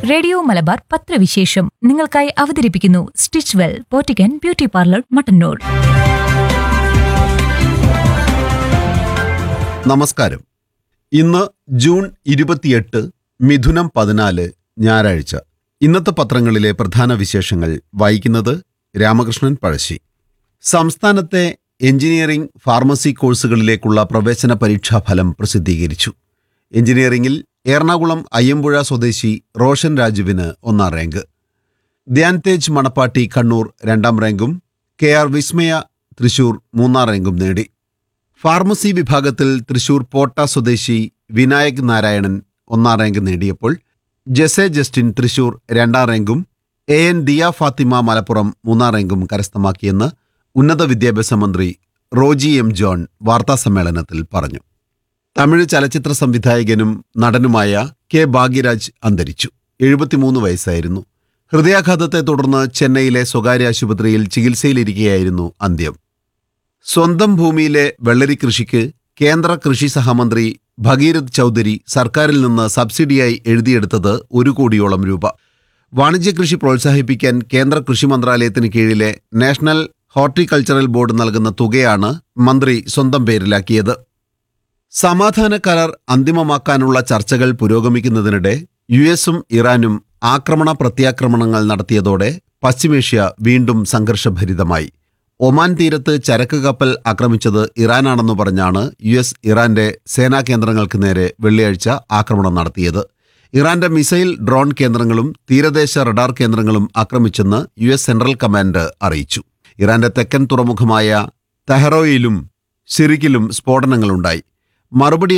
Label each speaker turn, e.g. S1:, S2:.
S1: radio Malabar പത്രവിശേഷം നിങ്ങൾക്കായി അവതരിപ്പിക്കുന്നു stitch well Pottikkan beauty parlour Mattannur
S2: നമസ്കാരം ഇന്ന് ജൂൺ ഇരുപത്തിയെട്ട് മിഥുനം പതിനാല് ഞായറാഴ്ച ഇന്നത്തെ പത്രങ്ങളിലെ പ്രധാന വിശേഷങ്ങൾ വായിക്കുന്നത് രാമകൃഷ്ണൻ പഴശ്ശി സംസ്ഥാനത്തെ എഞ്ചിനീയറിംഗ് ഫാർമസി കോഴ്സുകളിലേക്കുള്ള പ്രവേശന പരീക്ഷാ ഫലം പ്രസിദ്ധീകരിച്ചു എഞ്ചിനീയറിംഗിൽ എറണാകുളം അയ്യമ്പുഴ സ്വദേശി റോഷൻ രാജുവിന് ഒന്നാം റാങ്ക് ധ്യാൻ തേജ് മണപ്പാട്ടി കണ്ണൂർ രണ്ടാം റാങ്കും കെ ആർ വിസ്മയ തൃശൂർ മൂന്നാം റാങ്കും നേടി ഫാർമസി വിഭാഗത്തിൽ തൃശൂർ പോട്ട സ്വദേശി വിനായക് നാരായണൻ ഒന്നാം റാങ്ക് നേടിയപ്പോൾ ജെസെ ജസ്റ്റിൻ തൃശൂർ രണ്ടാം റാങ്കും എ എൻ ദിയ ഫാത്തിമ മലപ്പുറം മൂന്നാം റാങ്കും കരസ്ഥമാക്കിയെന്ന് ഉന്നത വിദ്യാഭ്യാസ മന്ത്രി റോജി എം ജോൺ വാർത്താസമ്മേളനത്തിൽ പറഞ്ഞു തമിഴ് ചലച്ചിത്ര സംവിധായകനും നടനുമായ കെ ഭാഗ്യരാജ് അന്തരിച്ചു എഴുപത്തിമൂന്ന് വയസ്സായിരുന്നു ഹൃദയാഘാതത്തെ തുടർന്ന് ചെന്നൈയിലെ സ്വകാര്യ ആശുപത്രിയിൽ ചികിത്സയിലിരിക്കെയായിരുന്നു അന്ത്യം സ്വന്തം ഭൂമിയിലെ വെള്ളരി കൃഷിക്ക് കേന്ദ്ര കൃഷി സഹമന്ത്രി ഭഗീരഥ് ചൗധരി സർക്കാരിൽ നിന്ന് സബ്സിഡിയായി എഴുതിയെടുത്തത് ഒരു കോടിയോളം രൂപ വാണിജ്യ കൃഷി പ്രോത്സാഹിപ്പിക്കാൻ കേന്ദ്ര കൃഷി മന്ത്രാലയത്തിന് കീഴിലെ നാഷണൽ ഹോർട്ടിക്കൾച്ചറൽ ബോർഡ് നൽകുന്ന തുകയാണ് മന്ത്രി സ്വന്തം പേരിലാക്കിയത് സമാധാന കരാർ അന്തിമമാക്കാനുള്ള ചർച്ചകൾ പുരോഗമിക്കുന്നതിനിടെ യു എസും ഇറാനും ആക്രമണ പ്രത്യാക്രമണങ്ങൾ നടത്തിയതോടെ പശ്ചിമേഷ്യ വീണ്ടും സംഘർഷഭരിതമായി ഒമാൻ തീരത്ത് ചരക്ക് കപ്പൽ ആക്രമിച്ചത് ഇറാനാണെന്ന് പറഞ്ഞാണ് യു എസ് ഇറാന്റെ സേനാ കേന്ദ്രങ്ങൾക്ക് നേരെ വെള്ളിയാഴ്ച ആക്രമണം നടത്തിയത് ഇറാന്റെ മിസൈൽ ഡ്രോൺ കേന്ദ്രങ്ങളും തീരദേശ റഡാർ കേന്ദ്രങ്ങളും ആക്രമിച്ചെന്ന് യു എസ് സെൻട്രൽ കമാൻഡ് അറിയിച്ചു ഇറാന്റെ തെക്കൻ തുറമുഖമായ തെഹറോയിലും സിറിക്കിലും സ്ഫോടനങ്ങളുണ്ടായി മറുപടി